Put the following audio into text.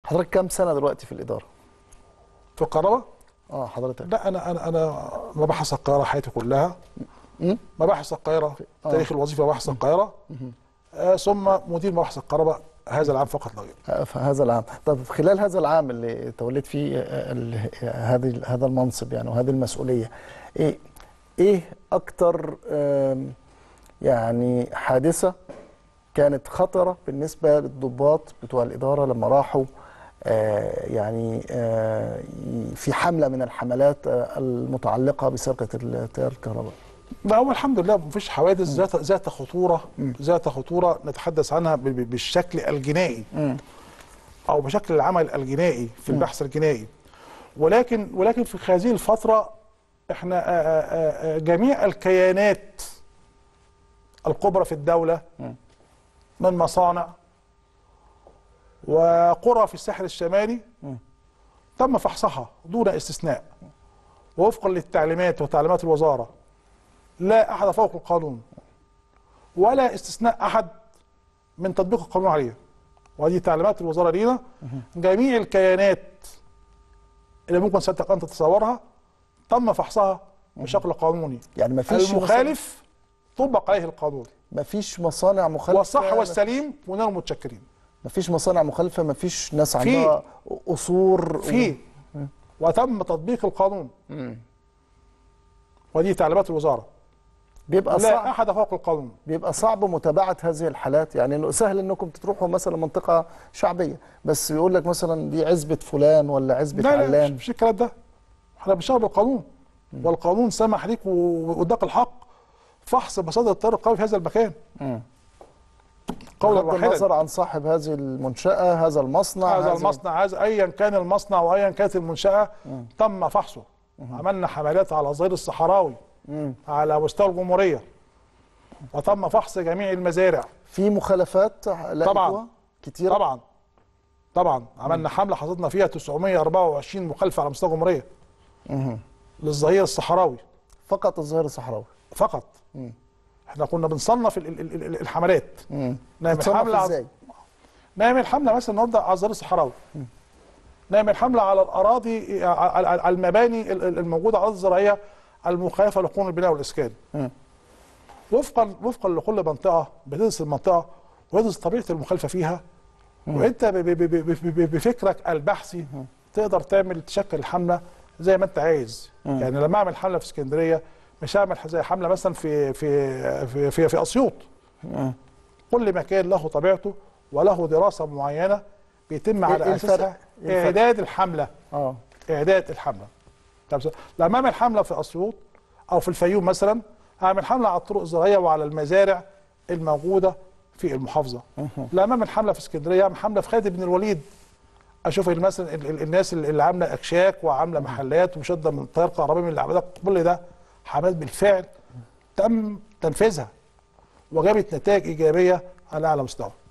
حضرتك كام سنه دلوقتي في الاداره في الكهرباء اه حضرتك لا انا انا انا مباحث القاهره حياتي كلها مم؟ مباحث القاهره آه. تاريخ الوظيفه مباحث القاهره آه ثم مدير مباحث الكهرباء هذا العام فقط لا غير آه، في هذا العام طب خلال هذا العام اللي توليت فيه آه، ال- هذه هذا المنصب يعني وهذه المسؤوليه ايه ايه اكتر آم، يعني حادثه كانت خطره بالنسبه للضباط بتوع الاداره لما راحوا آه، يعني آه، ي- في حمله من الحملات آه، المتعلقه بسرقه التيار الكهربائي لا هو الحمد لله مفيش حوادث ذات ذات خطوره ذات خطوره نتحدث عنها ب- ب- بالشكل الجنائي او بشكل العمل الجنائي في البحث الجنائي ولكن ولكن في هذه الفتره احنا آه، آه، آه، جميع الكيانات الكبرى في الدوله من مصانع وقرى في الساحل الشمالي تم فحصها دون استثناء ووفقا للتعليمات وتعليمات الوزاره لا احد فوق القانون ولا استثناء احد من تطبيق القانون عليه وهذه تعليمات الوزاره لينا جميع الكيانات اللي ممكن سيادتك انت تتصورها تم فحصها بشكل قانوني يعني ما فيش المخالف طبق عليه القانون ما فيش مصانع مخالفه والصح والسليم ونحن متشكرين ما فيش مصانع مخالفه ما فيش ناس في. عندها قصور فيه وتم تطبيق القانون ودي تعليمات الوزاره بيبقى لا صعب احد فوق القانون بيبقى صعب متابعه هذه الحالات يعني انه سهل انكم تروحوا مثلا منطقه شعبيه بس يقول لك مثلا دي عزبه فلان ولا عزبه لا لا علان مش الكلام ده احنا بنشتغل بالقانون والقانون سمح ليك و- واداك الحق فحص مصادر التيار القومي في هذا المكان قولا بغض واحدا النظر عن صاحب هذه المنشاه هذا المصنع هذا هذه- المصنع هذا ايا كان المصنع وايا كانت المنشاه تم فحصه عملنا حملات على ظهير الصحراوي على مستوى الجمهوريه وتم فحص جميع المزارع في مخالفات لقيتوها كتير طبعا طبعا عملنا حمله حصلنا فيها 924 مخالفه على مستوى الجمهوريه للظهير الصحراوي فقط الظهير الصحراوي فقط احنا كنا بنصنف ال- ال- ال- ال- الحملات نعمل تتصرف حمله على ازاي نعمل حمله مثلا النهارده على الظهير الصحراوي نعمل حمله على الاراضي على على المباني ال- ال- الموجوده على الارض الزراعيه المخالفه لقانون البناء والاسكان وفقا وفقا لكل منطقه بتدرس المنطقه وتدرس طبيعه المخالفه فيها وانت ب- ب- ب- ب- ب- بفكرك البحثي تقدر تعمل تشكل الحمله زي ما انت عايز يعني لما اعمل حمله في اسكندريه مش هعمل زي حمله مثلا في في في في, في اسيوط كل مكان له طبيعته وله دراسه معينه بيتم إيه- على إيه اساسها الفرق؟ إيه الفرق؟ اعداد الحمله اه اعداد الحمله طب لما اعمل حمله في اسيوط او في الفيوم مثلا هعمل حمله على الطرق الزراعيه وعلى المزارع الموجوده في المحافظه لما اعمل حمله في اسكندريه اعمل حمله في خالد بن الوليد اشوف مثلا ال- ال- الناس اللي اللي عامله اكشاك وعامله محلات ومشده من تيار كهربائي من الاعمال كل ده حملات بالفعل تم تنفيذها وجابت نتائج ايجابيه على اعلى مستوى